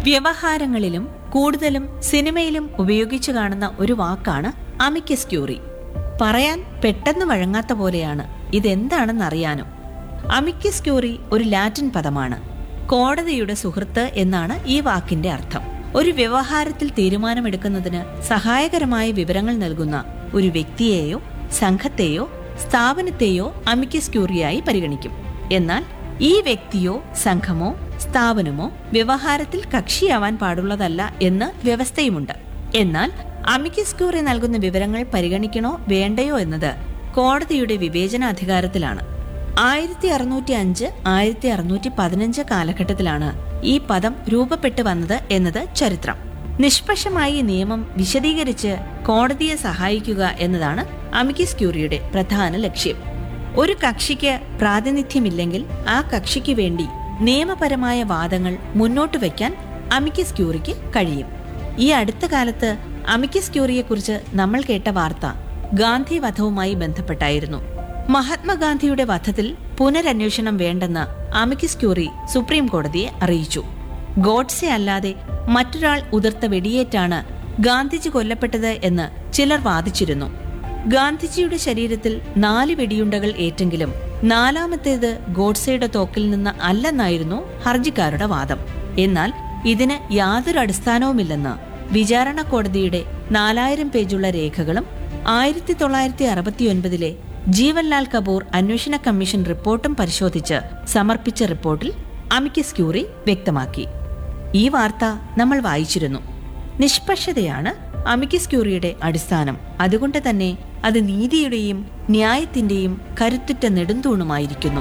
വ്യവഹാരങ്ങളിലും കൂടുതലും സിനിമയിലും ഉപയോഗിച്ചു കാണുന്ന ഒരു വാക്കാണ് അമിക്കസ് ക്യൂറി പറയാൻ പെട്ടെന്ന് വഴങ്ങാത്ത പോലെയാണ് ഇതെന്താണെന്നറിയാനും അമിക്കസ് ക്യൂറി ഒരു ലാറ്റിൻ പദമാണ് കോടതിയുടെ സുഹൃത്ത് എന്നാണ് ഈ വാക്കിന്റെ അർത്ഥം ഒരു വ്യവഹാരത്തിൽ തീരുമാനമെടുക്കുന്നതിന് സഹായകരമായ വിവരങ്ങൾ നൽകുന്ന ഒരു വ്യക്തിയെയോ സംഘത്തെയോ സ്ഥാപനത്തെയോ അമിക്കസ് ക്യൂറിയായി പരിഗണിക്കും എന്നാൽ ഈ വ്യക്തിയോ സംഘമോ സ്ഥാപനമോ വ്യവഹാരത്തിൽ കക്ഷിയാവാൻ പാടുള്ളതല്ല എന്ന് വ്യവസ്ഥയുമുണ്ട് എന്നാൽ അമിക്കസ് ക്യൂറി നൽകുന്ന വിവരങ്ങൾ പരിഗണിക്കണോ വേണ്ടയോ എന്നത് കോടതിയുടെ വിവേചനാധികാരത്തിലാണ് ആയിരത്തി അറുന്നൂറ്റി അഞ്ച് ആയിരത്തി അറുന്നൂറ്റി പതിനഞ്ച് കാലഘട്ടത്തിലാണ് ഈ പദം രൂപപ്പെട്ടു വന്നത് എന്നത് ചരിത്രം നിഷ്പക്ഷമായി നിയമം വിശദീകരിച്ച് കോടതിയെ സഹായിക്കുക എന്നതാണ് അമിക്കസ് ക്യൂറിയുടെ പ്രധാന ലക്ഷ്യം ഒരു കക്ഷിക്ക് പ്രാതിനിധ്യമില്ലെങ്കിൽ ആ കക്ഷിക്ക് വേണ്ടി നിയമപരമായ വാദങ്ങൾ മുന്നോട്ട് വയ്ക്കാൻ അമിക്കസ് ക്യൂറിക്ക് കഴിയും ഈ അടുത്ത കാലത്ത് അമിക്കസ് ക്യൂറിയെക്കുറിച്ച് നമ്മൾ കേട്ട വാർത്ത ഗാന്ധി വധവുമായി ബന്ധപ്പെട്ടായിരുന്നു മഹാത്മാഗാന്ധിയുടെ വധത്തിൽ പുനരന്വേഷണം വേണ്ടെന്ന് അമിക്കസ് ക്യൂറി സുപ്രീം കോടതിയെ അറിയിച്ചു ഗോഡ്സെ അല്ലാതെ മറ്റൊരാൾ ഉതിർത്ത വെടിയേറ്റാണ് ഗാന്ധിജി കൊല്ലപ്പെട്ടത് എന്ന് ചിലർ വാദിച്ചിരുന്നു ഗാന്ധിജിയുടെ ശരീരത്തിൽ നാല് വെടിയുണ്ടകൾ ഏറ്റെങ്കിലും നാലാമത്തേത് ഗോഡ്സെയുടെ തോക്കിൽ നിന്ന് അല്ലെന്നായിരുന്നു ഹർജിക്കാരുടെ വാദം എന്നാൽ ഇതിന് യാതൊരു അടിസ്ഥാനവുമില്ലെന്ന് വിചാരണ കോടതിയുടെ നാലായിരം പേജുള്ള രേഖകളും ആയിരത്തി തൊള്ളായിരത്തി അറുപത്തിയൊൻപതിലെ ജീവൻലാൽ കപൂർ അന്വേഷണ കമ്മീഷൻ റിപ്പോർട്ടും പരിശോധിച്ച് സമർപ്പിച്ച റിപ്പോർട്ടിൽ അമിക്കസ് ക്യൂറി വ്യക്തമാക്കി ഈ വാർത്ത നമ്മൾ വായിച്ചിരുന്നു നിഷ്പക്ഷതയാണ് അമിക്കസ് ക്യൂറിയുടെ അടിസ്ഥാനം അതുകൊണ്ട് തന്നെ അത് നീതിയുടെയും ന്യായത്തിന്റെയും കരുത്തുറ്റ നെടുന്തൂണുമായിരിക്കുന്നു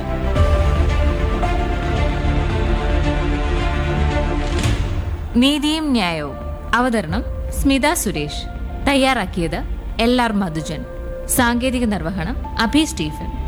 നീതിയും ന്യായവും അവതരണം സ്മിത സുരേഷ് തയ്യാറാക്കിയത് എൽ ആർ മധുജൻ സാങ്കേതിക നിർവഹണം അഭി സ്റ്റീഫൻ